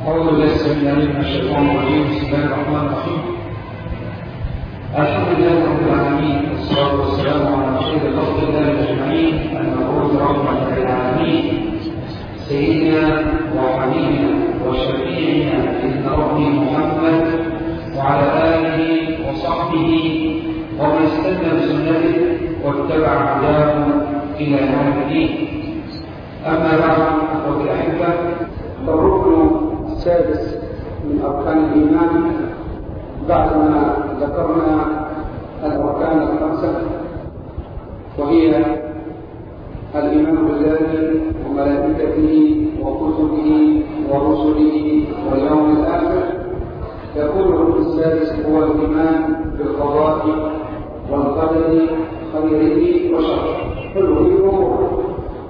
أعوذ بالله السميع العليم من الشيطان الرجيم بسم الله الرحمن الرحيم الحمد لله رب العالمين والصلاة والسلام على خير خلق الله أجمعين المبعوث رحمة للعالمين سيدنا وحبيبنا وشفيعنا إن ربي محمد وعلى آله وصحبه ومن استنى بسنته واتبع هداه إلى يوم الدين أما بعد أخوتي الأحبة الركن السادس من أركان الإيمان بعدما ذكرنا الأركان الخمسة وهي الإيمان بالله وملائكته وكتبه ورسله واليوم الآخر يكون الركن السادس هو الإيمان بالقضاء والقدر خيره وشره كله ومره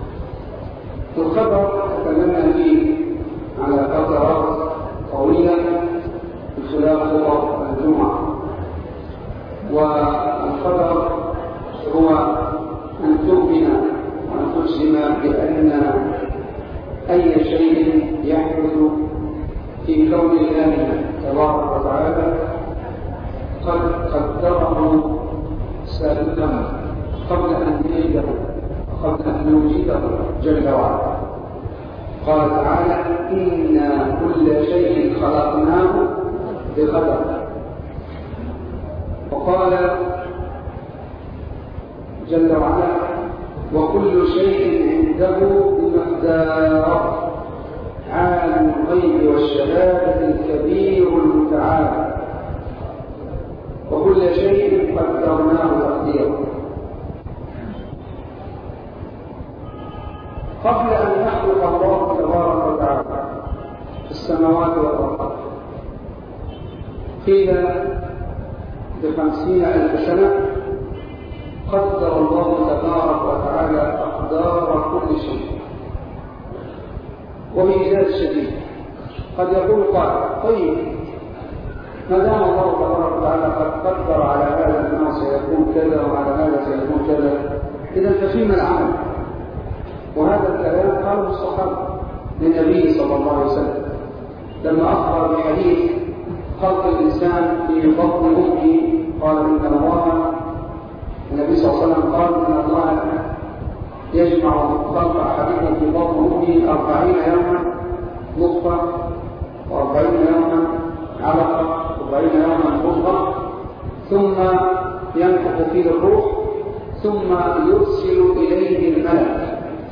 الخبر تكلمنا فيه على فترات طويلة بخلاف خطب الجمعة والخبر هو أن تؤمن وأن تجزم بأن أي شيء يحدث في كون الله تبارك وتعالى قد قدره سابقا قبل أن يجده قبل أن يوجده جل وعلا قال تعالى إنا كل شيء خلقناه بقدر وقال جل وعلا وكل شيء عنده بمقدار عالم الغيب والشهادة الكبير المتعال وكل شيء قدرناه تقديرا قبل أن يخلق الله تبارك وتعالى السماوات والأرض قيل بخمسين ألف سنة قدر الله تبارك وتعالى أقدار كل شيء وبإيجاز شديد قد يقول قائل طيب ما دام الله تبارك وتعالى قد قدر على هذا الناس سيكون كذا وعلى هذا سيكون كذا إذا ففيما العمل وهذا الكلام قاله الصحابة للنبي صلى الله عليه وسلم لما أخبر بحديث خلق الإنسان في بطن أمه قال إن الله النبي صلى الله عليه وسلم قال إن الله يجمع خلق أحدكم في بطن أمه أربعين يوما نطفة وأربعين يوما علقة وأربعين يوما مضغة ثم ينفخ فيه الروح ثم يرسل إليه الملك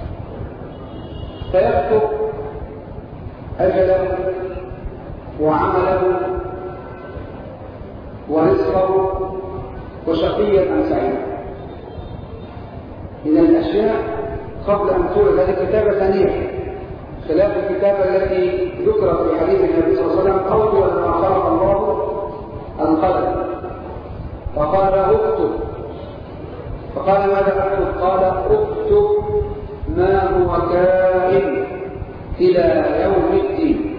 فيكتب أجله وعمله ورزقه وشقيا أم سعيدا إذا الأشياء قبل أن تولد هذه كتابة ثانية خلاف الكتابة التي ذكرت في حديث النبي صلى الله عليه وسلم أول ما خلق الله القلم فقال اكتب فقال ماذا أكتب؟ قال اكتب ما هو كائن إلى يوم الدين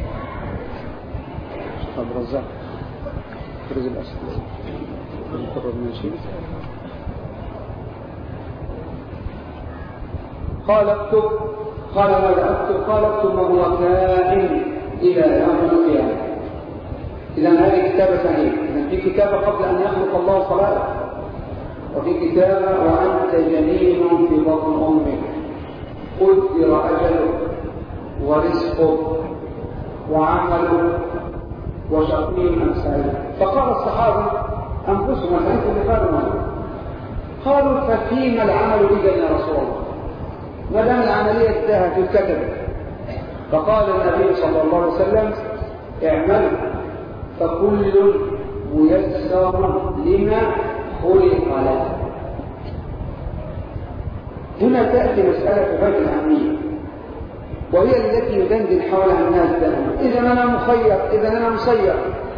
عبد الرزاق فرز الأسد المقرب من شيء قال اكتب قال ماذا اكتب قال اكتب ما هو كائن إلى يوم القيامة إذا هذه كتابة ثانية إذا في كتابة قبل أن يخلق الله صلاته وفي كتابة وأنت جنين في بطن أمك قدر أجله ورزقه وعمله وشقي أم سعيد فقال الصحابة أنفسهم الحديث اللي قالوا ما قالوا ففيما العمل إذا يا رسول الله ما دام العملية انتهت الكتب فقال النبي صلى الله عليه وسلم اعملوا فكل ميسر لما خلق له هنا تأتي مسألة غير الأهمية وهي التي يدندن حولها الناس دائما إذا أنا مخير إذا أنا مسير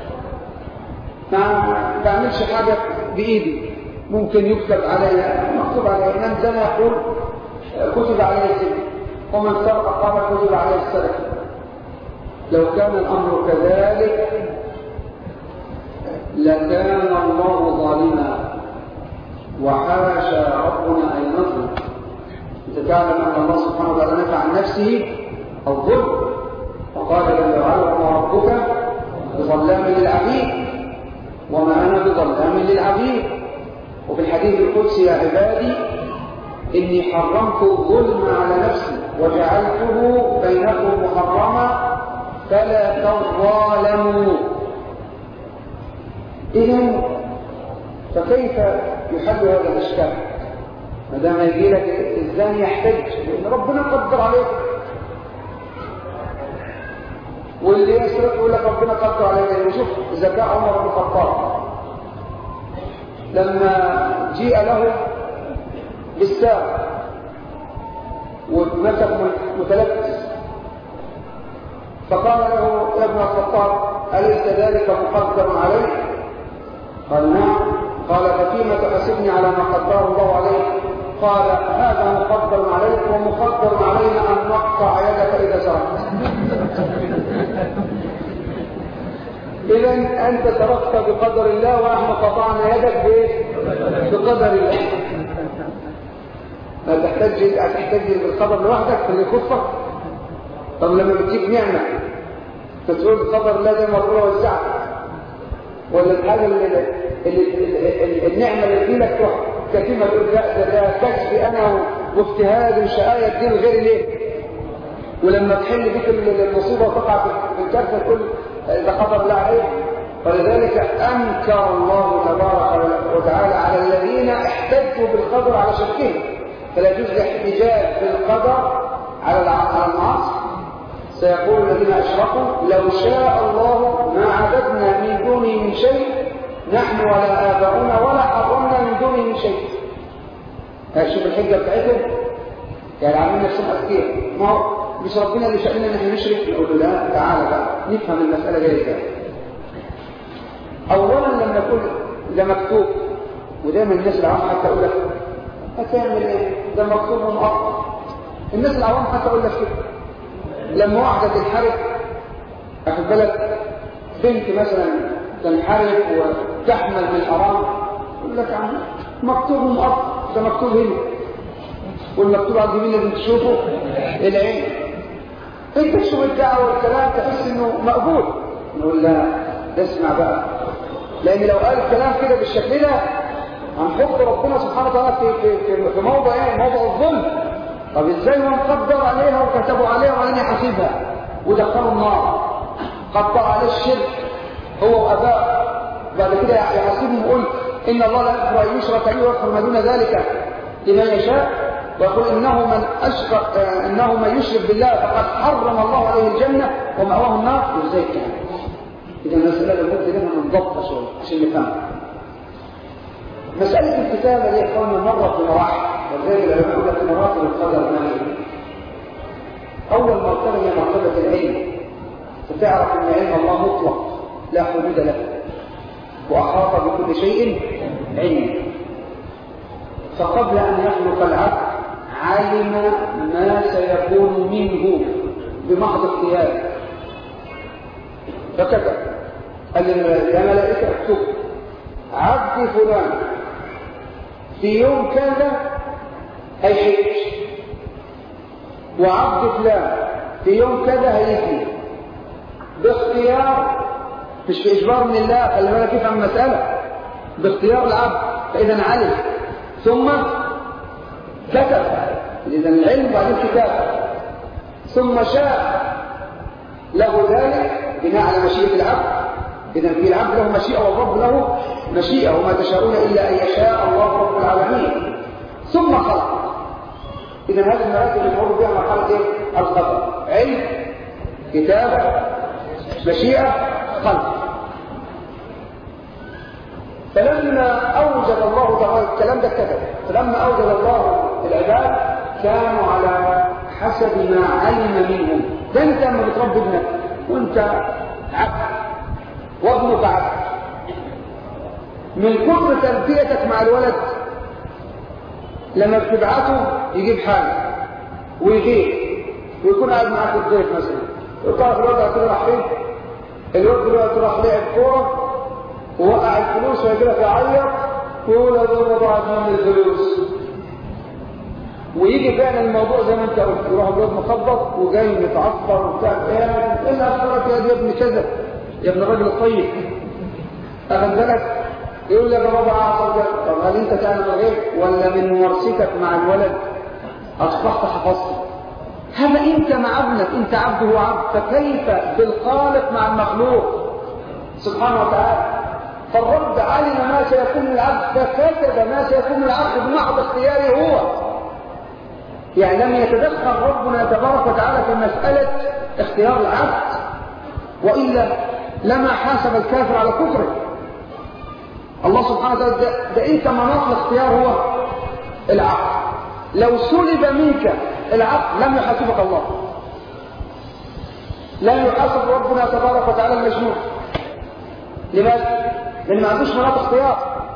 ما بعملش حاجة بإيدي ممكن يكتب علي مكتوب علي من زنى يقول كتب عليه السجن ومن سرق قال كتب عليه السرقة لو كان الأمر كذلك لكان الله ظالما وحاشا ربنا أن يظلم أنت تعلم أن الله سبحانه وتعالى نفع عن نفسه الظلم وقال جل وعلا فيه وفي الحديث القدسي يا عبادي إني حرمت الظلم على نفسي وجعلته بينكم محرما فلا تظالموا إذا فكيف يحل هذا الإشكال ما دام يجي لك الزاني يحتج لأن ربنا قدر عليك واللي يسرق يقول لك ربنا قدر عليك وشوف ذكاء عمر بن الخطاب لما جيء له بالساق ومسك متلبس فقال له يا ابن الخطاب أليس ذلك مقدر عليك قال نعم قال ففيما تحاسبني على ما قدره الله عليك قال هذا مقدر عليك ومقدر علينا أن نقطع يدك إذا سرقت إذا أنت سرقت بقدر الله ونحن قطعنا يدك بإيه؟ بقدر الله لا تحتاج تحتاج بالقدر لوحدك في اللي يخصك طب لما بتجيب نعمة تقول بقدر الله زي ما ربنا وزعك ولا الحاجة اللي, اللي, اللي النعمة اللي في لك تروح كتيمة تقول لا ده ده كسبي أنا واجتهاد وشقاية دي لغير ليه ولما تحل بك المصيبة وتقع في الكارثة تقول ده قدر الله عليك ولذلك أنكر الله تبارك وتعالى على الذين احتجوا بالقدر على شركهم فلا يجوز الاحتجاج بالقدر على على المعاصي سيقول الذين أشركوا لو شاء الله ما عبدنا من دونه من شيء نحن ولا آباؤنا ولا حرمنا من دونه من شيء شوف الحجة بتاعتهم يعني عاملين نفسهم أذكياء ما هو مش ربنا اللي شأننا ان احنا نشرك نقول له لا تعالى بقى نفهم المسألة جاية كده أولا لما يكون ده مكتوب ودايما الناس العوام حتى يقول لك هتعمل ايه؟ ده مكتوب ومؤقت الناس العوام حتى يقول لك كده لما واحدة تنحرف أخد بالك بنت مثلا تنحرف وتحمل من حرام يقول لك عم مكتوب ومؤقت ده مكتوب هنا والمكتوب على الجميل اللي تشوفه العين انت تشوف الدعوه والكلام تحس انه مقبول نقول لا اسمع بقى لان لو قال الكلام كده بالشكل ده هنحط ربنا سبحانه وتعالى في في في, في موضع ايه موضع الظلم طب ازاي هو مقدر عليها وكتبوا عليها وبعدين يحاسبها ودخلوا النار قطع عليه الشرك هو واباه بعد كده يحاسبهم ويقول ان الله لا يغفر ان يشرك به ويغفر ما دون ذلك لمن يشاء ويقول إنه من أشرك إنه من يشرك بالله فقد حرم الله عليه الجنة ومأواه النار وإزاي كان إذا المسألة لابد لها من ضبط شوية عشان نفهمها مسألة الكتابة دي قلنا مرة في مراحل ولذلك العلماء يقول لك مراتب القدر ما هي أول مرتبة هي مرتبة العلم فتعرف أن علم الله مطلق لا حدود له وأحاط بكل شيء علم فقبل أن يخلق العبد علم ما سيكون منه بمحض اختيار فكتب قال يا ملائكة اكتب عبد فلان في يوم كذا هيحج وعبد فلان في يوم كذا هيجي باختيار مش في إجبار من الله خلي بالك يفهم المسألة باختيار العبد فإذا علم ثم كتب إذا العلم بعدين كتاب ثم شاء له ذلك بناء على مشيئة العبد إذا في العبد له مشيئة والرب له مشيئة وما تشاءون إلا أن يشاء الله رب العالمين ثم خلق إذا هذه المراتب اللي نمر بها مرحلة إيه؟ القدر علم كتابة مشيئة خلق فلما أوجد الله تعالى الكلام ده كتب فلما أوجد الله العباد كانوا على حسب ما علم منهم ده انت لما بتربي ابنك وانت عبد وابنك عبد من كثر تربيتك مع الولد لما بتبعته يجيب حاجه ويغيب ويكون قاعد معاك في البيت مثلا وتعرف الواد هتقول راح فين الواد دلوقتي راح لعب كوره ووقع الفلوس ويجي لك يعيط ويقول يا زلمه ضاعت مني الفلوس ويجي فعلا الموضوع زي ما انت قلت يروح الواد مخبط وجاي متعصر وبتاع ايه اللي اخبرك يا ابن كذا يا ابن الراجل الطيب اخد بالك يقول لك بابا اعصر كده طب هل انت تعلم الغيب ولا من ممارستك مع الولد اصبحت حفظت هذا انت مع ابنك انت عبد هو عبد فكيف بالخالق مع المخلوق سبحانه وتعالى فالرب علم ما سيكون العبد فكتب ما سيكون العبد بمحض اختياره هو يعني لم يتدخل ربنا تبارك وتعالى في مسألة اختيار العبد وإلا لما حاسب الكافر على كفره الله سبحانه وتعالى ده, ده انت مناط الاختيار هو العقل لو سلب منك العقل لم يحاسبك الله لن يحاسب ربنا تبارك وتعالى المجنون لماذا؟ لأن ما عندوش مناط اختيار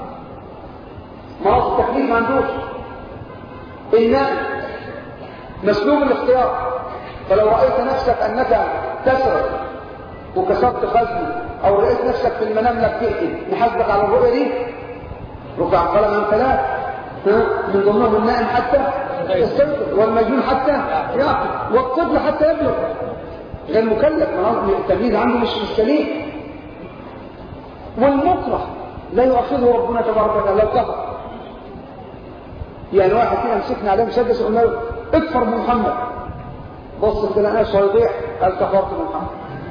مناط التكليف ما عندوش النائم مسلوب الاختيار فلو رأيت نفسك أنك تسرق وكسرت خزني أو رأيت نفسك في المنام لك تقتل نحاسبك على الرؤية دي ركع قلم من ثلاث من ضمنهم النائم حتى يستيقظ والمجنون حتى يعقل والطفل حتى يبلغ غير مكلف التمييز عنده مش سليم والمكره لا يؤاخذه ربنا تبارك وتعالى لو كفر يعني واحد فينا مسكنا عليه مسدس وقلنا له اكفر بمحمد بص كده انا هيضيع قال كفرت بمحمد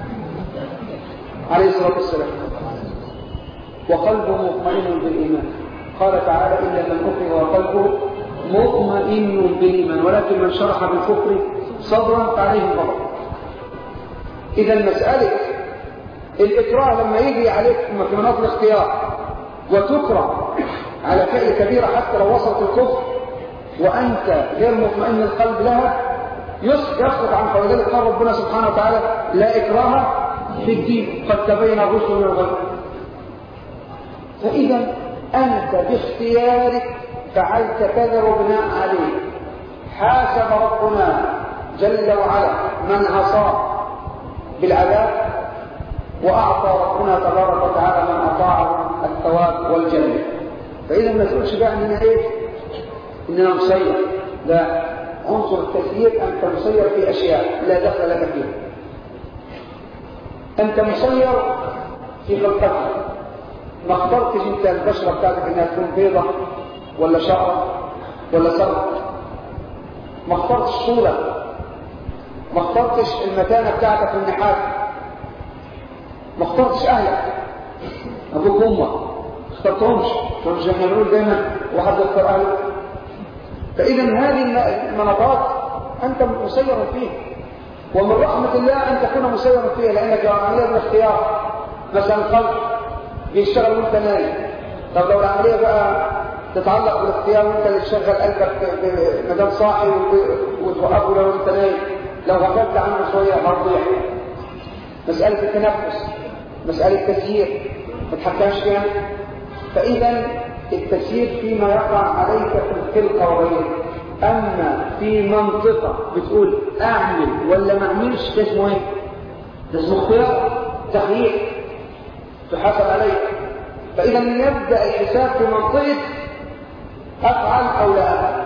عليه الصلاه والسلام وقلبه مطمئن بالايمان قال تعالى الا من اكره وقلبه مطمئن بالايمان ولكن من شرح بالكفر صدرا فعليه غضب اذا مساله الإكراه لما يجي عليك في مناط الاختيار وتكره على فعل كبيرة حتى لو وصلت الكفر وأنت غير مطمئن القلب لها يسقط عن فوائد قال ربنا سبحانه وتعالى لا إكراه في الدين قد تبين الرشد من الغي فإذا أنت باختيارك فعلت كذا وبناء عليه حاسب ربنا جل وعلا من عصاه بالعذاب وأعطى ربنا تبارك وتعالى من أطاعه الثواب والجنة فإذا ما تقولش بقى إننا إيه؟ إننا مسير لا عنصر التسيير أنت مسير في أشياء لا دخل لك فيها أنت مسير في خلقتك ما اخترتش أنت البشرة بتاعتك إنها تكون بيضة ولا شعرة ولا سرد ما اخترتش طولك ما اخترتش المكانة بتاعتك في النحاس ما اخترتش اهلك ابوك وامك ما اخترتهمش مش احنا بنقول دايما واحد يختار اهله فاذا هذه المناطات انت مسير فيها ومن رحمة الله ان تكون مسيرا فيها لانك لو عمليه بالاختيار مثلا قلب بيشتغل وانت نايم طب لو العمليه بقى تتعلق بالاختيار وانت اللي تشغل قلبك ما دام صاحي وتوقفه لو انت نايم لو غفلت عنه شويه هتضيع مساله التنفس مسألة تسيير ما تحكمش فيها فإذا التسيير فيما يقع عليك في الخلقة وغيره أما في منطقة بتقول أعمل ولا ما أعملش ده اسمه إيه؟ ده اسمه اختيار تخيير تحاسب عليه فإذا يبدأ الحساب في منطقة أفعل أو لا أفعل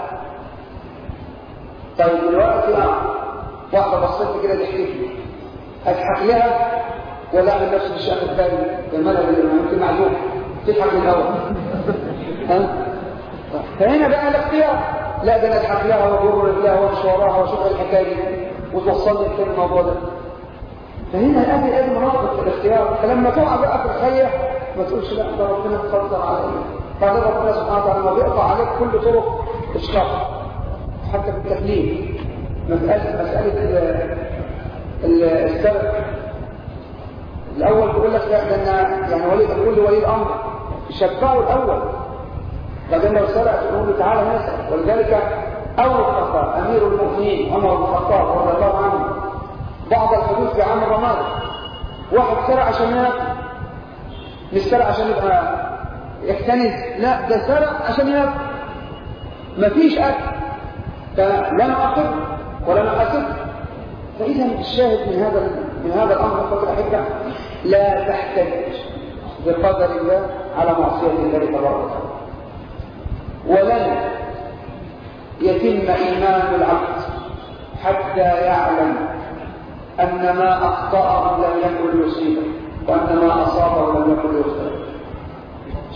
طيب دلوقتي واحدة بصيت كده تحكي لي أضحك لها ولا اعمل نفسي مش اخد بالي المذهب اللي ممكن معلوم تضحك من الاول ها فهنا بقى الاختيار لا ده انا اضحك لها واجر رجلها وامشي وراها واشوف الحكايه دي وتوصلني لكل الموضوع ده فهنا ادي ادي مناطق الاختيار فلما تقع بقى في الخيه ما تقولش لا ده ربنا مفضل عليا بعدين ربنا سبحانه وتعالى ما بيقطع عليك كل طرق الشر حتى في التكليف مساله مساله السبب الاول بيقول لك لا ده يعني ولي تقول لولي الامر شجعه الاول بعدين لو سرق تقول له تعالى نسال ولذلك اوقف امير المؤمنين عمر بن الخطاب رضي الله عنه بعض الحدود في عام رمضان واحد سرق عشان ياكل مش سرق عشان يبقى يكتنز لا ده سرق عشان ياكل مفيش اكل فلا نعاقب ولا نحاسب فاذا الشاهد من هذا من هذا الامر اخوتي الاحبه لا تحتج بقدر الله على معصيه الله تبارك وتعالى ولن يتم ايمان العبد حتى يعلم ان ما اخطاه لم يكن ليصيبه وان ما اصابه لم يكن ليخطئه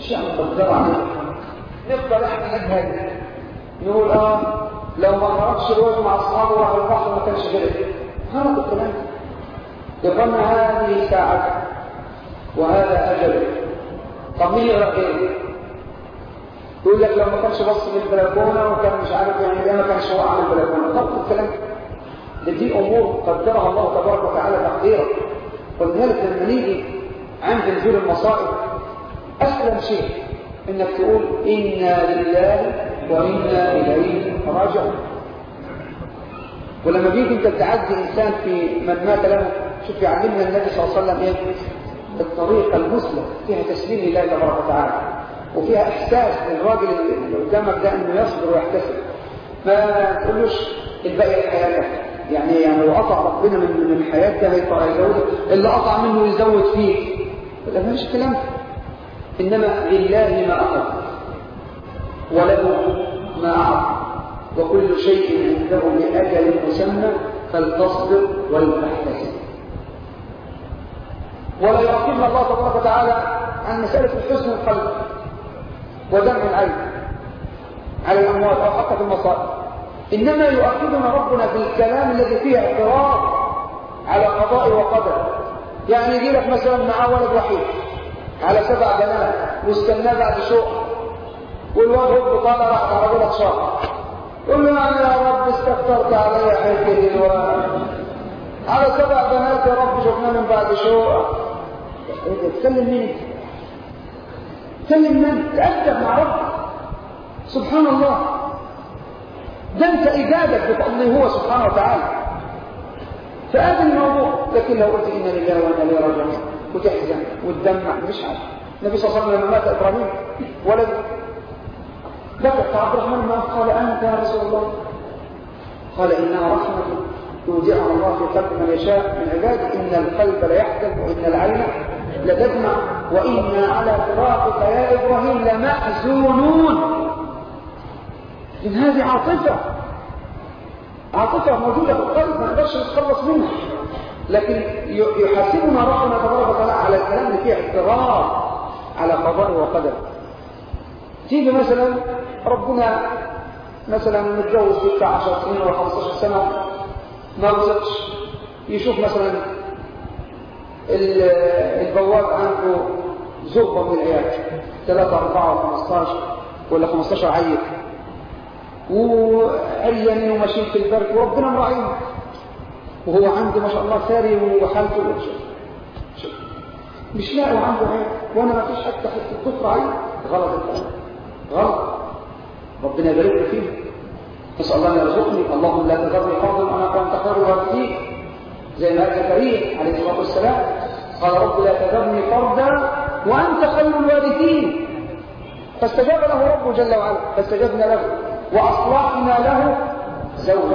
شيء مقدر عليه نفضل احنا نجهل نقول اه لو ما خرجش الوقت مع اصحابه راح البحر ما كانش غرق غلط الكلام يقولنا هذه ساعته وهذا اجله طب مين يغرق ايه؟ يقول لك لو ما كانش بص من البلكونه وكان مش عارف يعني ايه ما كانش وقع من البلكونه غلط الكلام ده دي امور قدرها الله تبارك وتعالى تقديرا ولذلك لما نيجي عند نزول المصائب اسلم شيء انك تقول انا لله وانا اليه راجعون ولما بيجي انت تعدي انسان في من مات له شوف يعلمنا النبي صلى الله عليه وسلم ايه الطريقه المثلى فيها تسليم لله تبارك وتعالى وفيها احساس للراجل اللي قدامك ده انه يصبر ويحتسب ما تقولوش الباقي حياتك يعني يعني لو قطع ربنا من من الحياه ده هيزود اللي قطع منه يزود فيه ده مش كلام انما لله ما اخذ وله ما اعطى وكل شيء عنده بأجل مسمى فلتصبر ولتحتسب ولا يؤخذنا الله تبارك وتعالى عن مسألة الحزن القلب ودمع العين على الأموات أو حتى في المصائب إنما يؤخذنا ربنا بالكلام الذي فيه اعتراض على قضاء وقدر يعني يجي لك مثلا معاه ولد وحيد على سبع بنات واستناه بعد شوق والواد هو طالع راح على ولد شهر قل له انا يا رب استغفرت علي حيث الوالد على سبع بنات يا رب شفنا من بعد شوق تكلم مين تكلم من تأدب مع ربك سبحان الله ده انت اجابك بفضله هو سبحانه وتعالى فهذا الموضوع لكن لو قلت انا لله وانا اليه راجعون وتحزن وتدمع مش عارف النبي صلى الله عليه وسلم لما مات ابراهيم ولد بكى عبد الرحمن ما قال انت يا رسول الله قال انها رحمه يودعها الله في قلب من يشاء من عباده ان القلب ليحزن وان العين لتدمع وانا على فراقك يا ابراهيم لمحزونون إن هذه عاطفة عاطفة موجودة في القلب ما نقدرش نتخلص منها لكن يحاسبنا ربنا تبارك وتعالى على الكلام اللي فيه اعتراض على قضاء وقدر تيجي مثلا ربنا مثلا متجوز بتاع 10 سنين ولا 15 سنة ما رزقش يشوف مثلا البواب عنده زغبة من العيال 3 4 15 ولا 15 عيل وعريانين وماشيين في البرد وربنا مراعيهم وهو عنده ما شاء الله ثري وحالته مش لاقي عنده عين وانا ما فيش حتى حته كفر عين غلط الكلام غلط ربنا يبارك لي فيه نسال الله ان يرزقني اللهم لا تذرني فرضا وانا كنت خير الوارثين زي ما قال زكريا عليه الصلاه والسلام قال رب لا تذرني فردا وانت خير الوارثين فاستجاب له ربه جل وعلا فاستجبنا له وأصلحنا له زوجا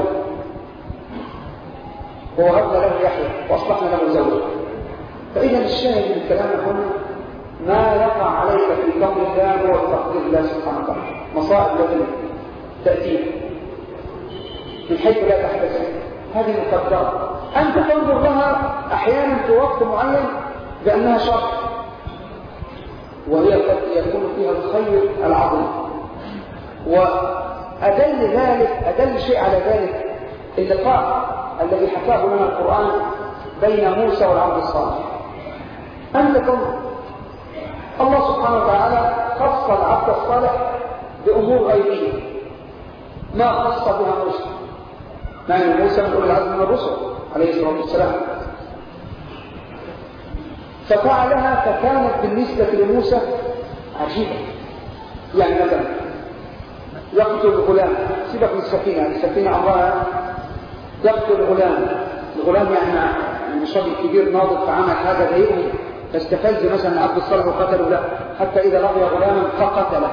ووهبنا له يحيى وأصلحنا له زوجا فإذا الشاهد من الكلام هنا ما يقع عليك في قبر الله هو تقدير الله سبحانه وتعالى مصائب التي تأتيك من حيث لا تحتسب هذه مقدرة أنت تنظر لها أحيانا في وقت معين بأنها شر وهي قد يكون فيها الخير العظيم وأدل ذلك أدل شيء على ذلك اللقاء الذي حكاه لنا القرآن بين موسى والعبد الصالح أنت تنظر الله سبحانه وتعالى خص العبد الصالح بأمور غيبية ما خص بها موسى مع أن موسى من أولي العزم من الرسل عليه الصلاة والسلام ففعلها فكانت بالنسبة لموسى عجيبة يعني مثلا يقتل الغلام سيبك من السفينة السفينة أمرها يقتل الغلام الغلام يعني الشاب الكبير ناضج فعمل حاجة ضايقه فاستفز مثلا عبد الصالح وقتله لا حتى إذا لقي غلاما فقتله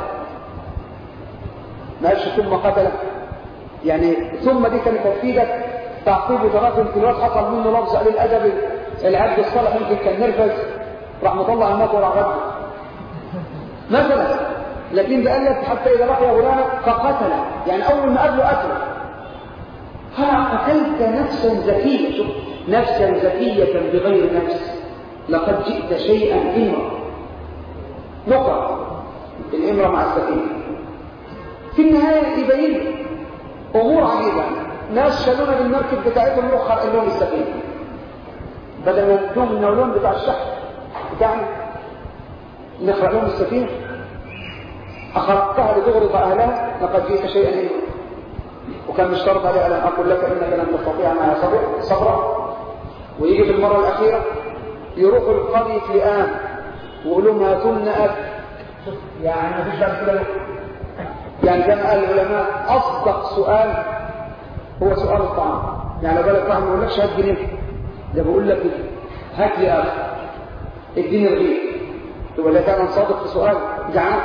ما قالش ثم قتله يعني ثم دي كانت تفيدك تعقيب وتراكم في الوقت حصل منه لفظ قليل الادب العبد الصالح يمكن كان نرفز راح مطلع الماء وراح غده مثلا لكن ده قال لك حتى اذا لقي غلاما فقتله يعني اول ما قابله قتله ها قتلت نفسا زكيه شوف نفسا زكيه بغير نفس لقد جئت شيئا إمرا نقع الإمرة مع السفينة في النهاية يبين أمور عجيبة ناس شالونا بالمركب بتاعتهم يروح خرق لهم السفينة بدل ما ندوم النولون بتاع الشحن بتاعنا نخرق لهم السفينة أخذتها لتغرق أهلها لقد جئت شيئا إلا وكان مشترط علي أن أقول لك إنك لن تستطيع معها صبرا ويجي في المرة الأخيرة يروحوا القرية لآن ويقول لهم هاتوا لنا أكل يعني ما فيش بعد كده يعني كما قال العلماء أصدق سؤال هو سؤال الطعام يعني لو بالك طعم ما يقولكش هات جنيه ده بقول لك هات لي أكل اديني رغيف تقول لك أنا صادق في سؤال جعان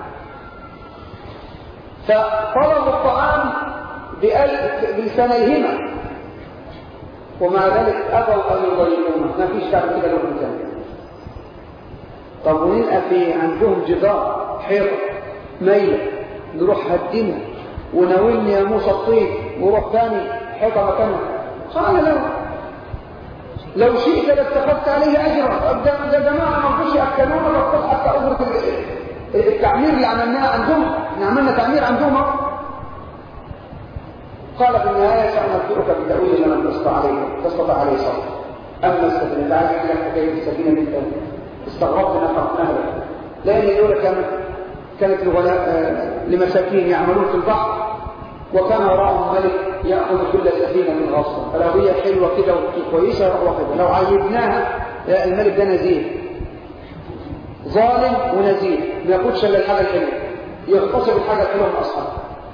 فطلبوا الطعام بلسانيهما ومع ذلك أبوا أن يضيفونه ما فيش بعد كده لهم ثاني طب ونلقى في عندهم جدار حيطة ميلة نروح هدمها وناولني يا موسى الطيب وروح ثاني حيطة مكانها قال له لو شئت لاتخذت عليه أجرا ده جماعة ما رضوش يأكلونا لو حتى أجرة التعمير اللي عملناه عندهم احنا عملنا تعمير عندهم قال في النهاية سأنبئك بتأويل ما لم تستطع عليه تستطع عليه صبر أما السفينة تعالى أحكي لك حكاية السفينة دي تاني استغربت نهر لأن الأولى كانت كانت لمساكين يعملون في البحر وكان وراءهم ملك يأخذ كل سفينة غصبا فلو هي حلوة كده وكويسة يروح واخدها لو عيبناها الملك ده نزيه ظالم ونزيه ما ياخدش الا الحاجة الحلوة يغتصب الحاجة الحلوة من أصحابه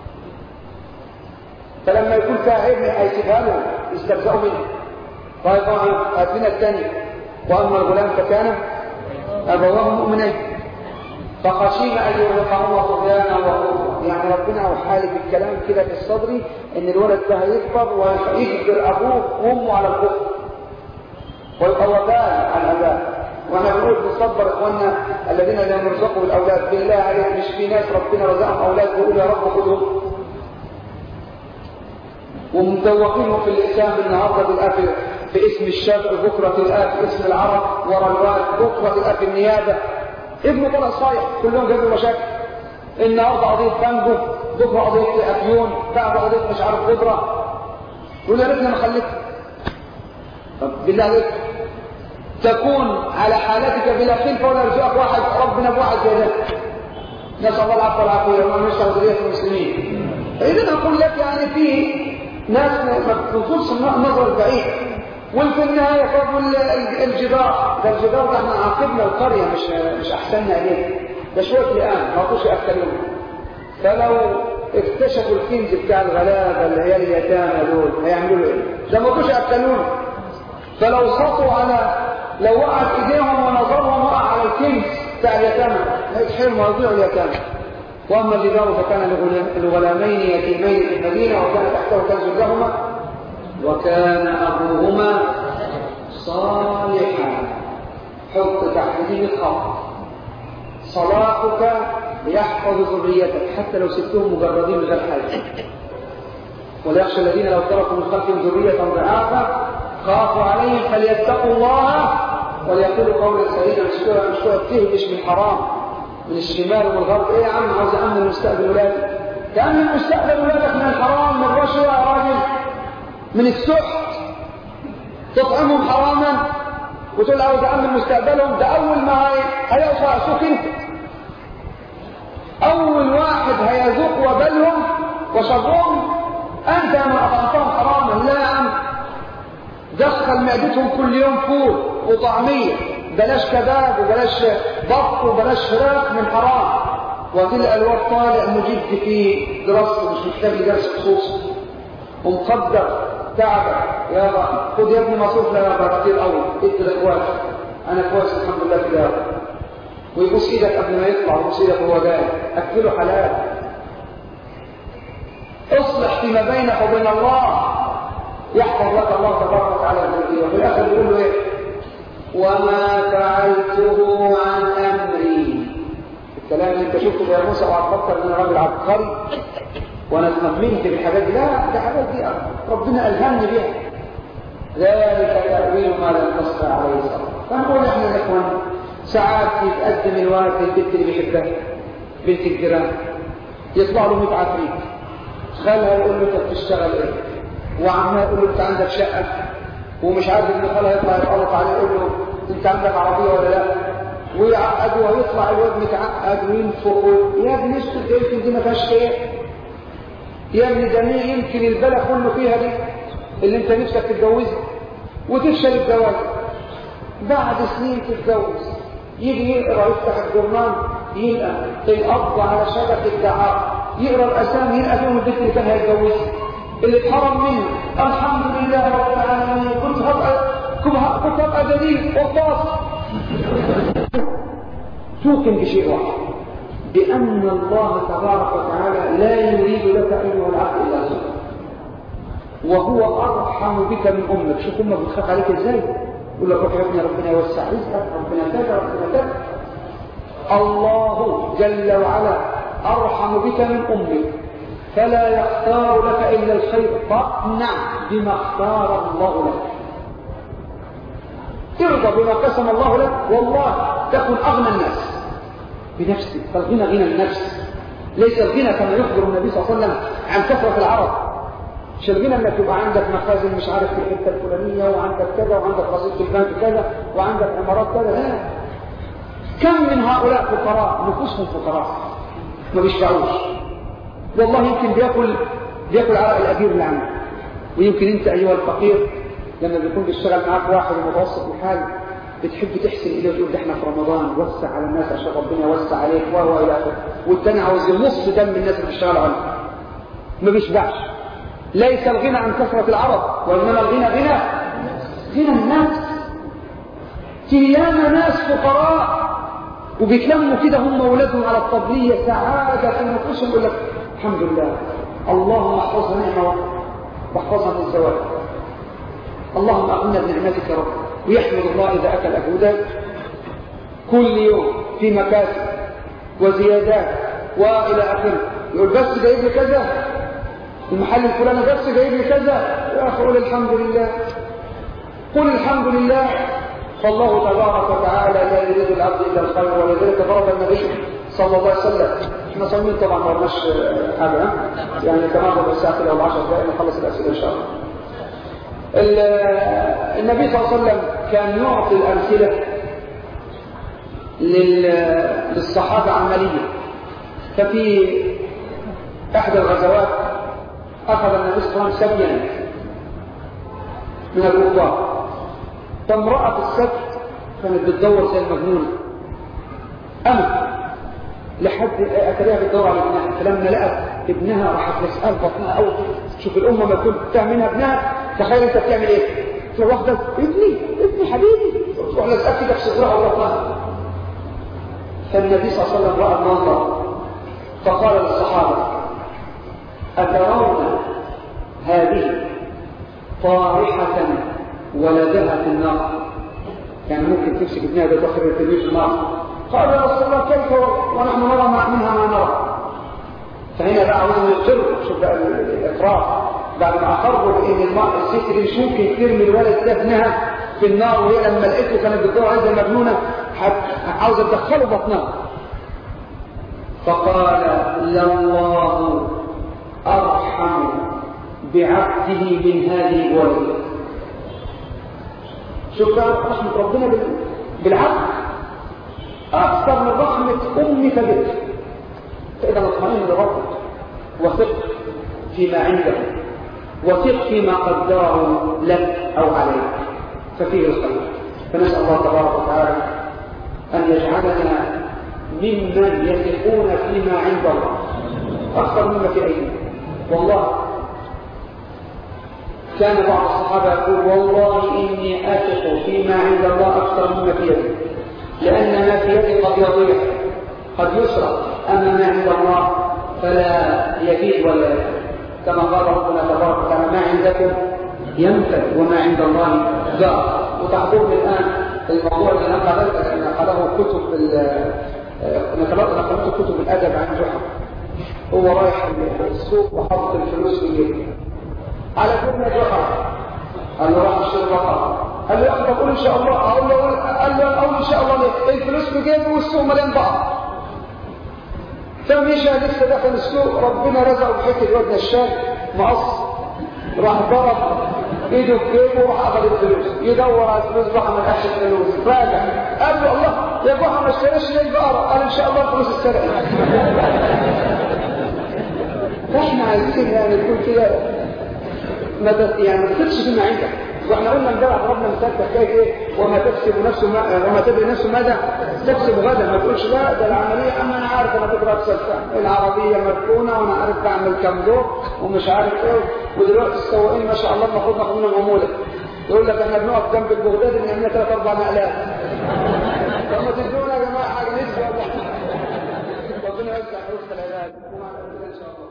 فلما يكون فيها عيب هيسيبها له يسترزقوا منه طيب هات لنا الثاني واما الغلام فكان ابواه مؤمنين فخشينا ان يرهقهما طغيانا وكفرا يعني ربنا اوحى لي بالكلام كده في الصدر ان الولد ده هيكبر ويجبر ابوه وامه على الكفر ويبقى وبال على الاباء وانا بنقول نصبر اخواننا الذين لا يرزقوا بالاولاد بالله عليك مش في ناس ربنا رزقهم اولاد بيقول يا رب خذهم ومدوقينهم في الإسلام النهارده بالآب في اسم الشاب بكرة الآب في اسم العرب ورا الوالد بكرة الآب في النيابة ابنه طلع صايع كلهم جابوا مشاكل النهارده قضية بانجو بكرة قضية أفيون بعد قضية مش عارف خضرة يقول يا ريتنا ما خليتها طب بالله عليك تكون على حالتك بلا خلفة ولا يرزقك واحد ربنا بواحد زي ده نسأل الله العفو والعافية وما نشتغل ذرية المسلمين إذا أقول لك يعني في ناس نصوص النظر البعيد وفي النهاية فضل الجدار ده الجدار ده احنا عاقبنا القرية مش مش أحسننا إليه ده شوية لقان ما رضوش يأكلون فلو اكتشفوا الكنز بتاع الغلابة اللي هي اليتامى دول هيعملوا ايه؟ ده ما رضوش يأكلون فلو سطوا على لو وقعت ايديهم ونظرهم وقع على الكنز بتاع اليتامى هيتحرموا ويضيعوا اليتامى واما الجدار فكان لغلامين يتيمين في المدينه وكان تحته كنز لهما وكان ابوهما صالحا حط تحت دي الخط صلاحك يحفظ ذريتك حتى لو سبتهم مجردين من غير حاجه وليخشى الذين لو تركوا من خلفهم ذريه ضعافا خافوا عليهم فليتقوا الله وليقولوا قولا سديدا مش كده مش كده تهبش من حرام من الشمال ومن الغرب ايه يا عم عاوز امن مستقبل ولادك تامن مستقبل ولادك من الحرام من الرشوه يا راجل من السحت تطعمهم حراما وتقول عاوز امن مستقبلهم ده اول ما هي هيقف راسك انت اول واحد هيذوق وبلهم وشرهم انت من اطعمتهم حراما لا يا عم دخل معدتهم كل يوم فول وطعميه بلاش كباب وبلاش بط وبلاش فراخ من حرام وتلقى الواد طالع مجد في دراسته مش محتاج درس خصوصي ومقدر تعبك يا رب خد يا ابني مصروف لا يا كتير قوي ادي لاخواتك انا كويس الحمد لله كده يا رب ويبوس ايدك قبل ما يطلع ويبوس ايدك وهو جاي اكله حلال اصلح فيما بينك وبين الله يحفظ لك الله تبارك وتعالى الذريه وفي الاخر يقول له ايه وما فعلته عن امري الكلام اللي انت شفته يا موسى وهتفكر ان انا راجل عبقري وانا اطمنت بالحاجات دي لا ده حاجات دي ربنا الهمني بيها ذلك تاويل ما لم تستطع عليه صبر فنقول احنا يا اخوان ساعات يتقدم الوالد للبنت اللي بيحبها بنت الجيران يطلع له 100 عفريت خالها يقول له انت بتشتغل ايه وعمها يقول له انت عندك شقه ومش عارف ان خالها يطلع يتقلط عليه يقول له انت عندك عربيه ولا لا ويعقد ويطلع الواد متعقد وينفخ يا ابني اسكت يمكن دي ما فيهاش خير يا ابني ده مين يمكن البلد كله فيها دي اللي انت نفسك تتجوزها وتفشل الجواز بعد سنين تتجوز يجي يقرا يفتح الجورنال يلقى القبض على شبكه دعاء يقرا الاسامي يلقى فيهم البنت اللي كان هيتجوزها اللي اتحرم منه الحمد لله رب العالمين كنت هبقى كنت هبقى دليل وقاص توقن بشيء واحد بأن الله تبارك وتعالى لا يريد لك أيها العبد إلا خير وهو أرحم بك من أمك شوف أمك بتخاف عليك إزاي يقول لك روح يا ابني ربنا يوسع رزقك ربنا كذا ربنا كذا الله جل وعلا أرحم بك من أمك فلا يختار لك إلا الخير فاقنع بما اختار الله لك ارضى بما قسم الله لك والله تكن أغنى الناس بنفسك فالغنى غنى النفس ليس الغنى كما يخبر النبي صلى الله عليه وسلم عن كثرة العرب مش الغنى انك يبقى عندك مخازن مش عارف في الحته الفلانيه وعندك كذا وعندك رصيد في البنك كذا وعندك عمارات كذا لا كم من هؤلاء فقراء نفوسهم فقراء ما بيشبعوش والله يمكن بياكل بياكل عرق الاجير اللي عنده ويمكن انت ايها الفقير لما بيكون بيشتغل معاك واحد متوسط الحال بتحب تحسن اليه وتقول ده احنا في رمضان وسع على الناس عشان ربنا يوسع عليك وهو الى اخره والتاني عاوز يمص دم الناس اللي بيشتغلوا عنه ما بيشبعش ليس الغنى عن كثرة العرب وإنما الغنى غنى غنى الناس تيانا ناس فقراء وبيتلموا كده هم وولادهم على الطبلية سعادة في نفوسهم يقول لك الحمد لله اللهم احفظها نعمة واحفظها من الزواج اللهم أغنى بنعمتك يا رب ويحمد الله إذا أكل أجودك كل يوم في مكاسب وزيادات وإلى آخره يقول بس جايب لي كذا المحل الفلاني بس جايب لي كذا يا أخي قول الحمد لله قل الحمد لله فالله تبارك وتعالى لا يريد العبد إلا الخير ولذلك ضرب النبي صلى الله عليه وسلم احنا صايمين طبعا ما قلناش حاجه يعني كمان ربع ساعه كده ولا 10 دقائق نخلص الاسئله ان شاء الله النبي صلى الله عليه وسلم كان يعطي الأمثلة للصحابة عملية ففي إحدى الغزوات أخذ النبي صلى الله عليه وسلم سبيا من الكفار فامرأة السبت كانت بتدور زي المجنونة أمت لحد أتريها بتدور على ابنها فلما لقت ابنها راحت تسأل بطنها أو شوف الأمة ما تكون بتعملها ابنها تخيل أنت بتعمل إيه؟ تروح واحدة ابني ابني حبيبي تروح لسأل كده في صدرها وبطنها فالنبي صلى الله عليه وسلم رأى المنظر فقال للصحابة أترون هذه طارحة ولدها في النار يعني ممكن تمسك ابنها ده تخرج التلميذ في النار قال يا رسول الله كيف ونحن نرى منها ما نرى فهنا بقى عاوزهم يقروا شوف بقى الاقرار بعد ما اقروا بان المرأة الست دي مش ممكن ترمي الولد ده ابنها في النار وهي لما لقيته كانت بتدور عليه زي مجنونه عاوزه تدخله بطنها فقال لله ارحم بعبده من هذه الولد شوف بقى رحمه ربنا بالعبد اكثر من رحمه امك بك فاذا اطمئن لربك وثق فيما عنده وثق فيما قدره لك او عليك ففيه الخير فنسال الله تبارك وتعالى ان يجعلنا ممن يثقون فيما عند الله اكثر مما في ايديهم والله كان بعض الصحابه يقول والله اني اثق فيما عند الله اكثر مما في يدي لان ما في يدي قد يضيع قد يسرق اما ما عند الله فلا يفيد ولا يفيد كما قال ربنا تبارك وتعالى ما عندكم ينفد وما عند الله باق وتحضرني الان الموضوع اللي نقلت نقله كتب نقلت كتب الادب عن جحا هو رايح السوق وحاطط الفلوس في جيبه على كل جحا قال له راح اشتري بقره قال له يا اخي بقول ان شاء الله اقول له قال له اقول ان شاء الله ليه الفلوس في جيبه والسوق مليان بقر فمشى لسه دخل السوق ربنا رزقه بحته واد نشال مقص راح ضرب ايده في جيبه وراح اخذ الفلوس يدور على الفلوس راح ما لقاش الفلوس راجع قال له الله يا جحا ما اشتريش ليه البقره قال ان شاء الله الفلوس اتسرقت فاحنا عايزين يعني نكون كده ما بس يعني ما تفكش فيما عندك واحنا قلنا امبارح ضربنا مثال حكايه ايه وما تكسب نفسه ما وما تدري نفسه ماذا تكسب غدا ما تقولش لا ده العمليه اما انا عارف انا بكره اكسب العربيه مركونه وانا عارف بعمل كام دور ومش عارف ايه ودلوقتي السواقين ما شاء الله المفروض ناخد منهم عموله يقول لك احنا بنقف جنب البغداد ان عندنا ثلاث اربع نقلات طب ما تدونا يا جماعه حاجه نسبه ولا ربنا يوسع فلوس العباد ومع ان شاء الله